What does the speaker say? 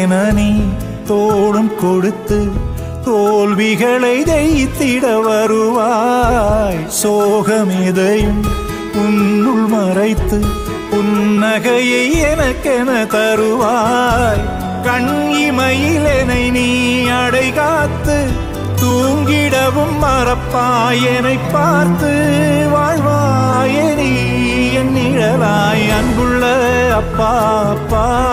எனக்கென நீ தோளும் கொடுத்து தோல்விகளை ஜெயித்திட வருவாய் சோகமெதையும் உன்னுள் மறைத்து புன்னகையை எனக்கென தருவாய் கண் இமையிலனை நீ அடை காத்து தூங்கிடவும் மறப்பாயனை பார்த்து வாழ்வாய நீ என் நிழலாய் அன்புள்ள அப்பா அப்பா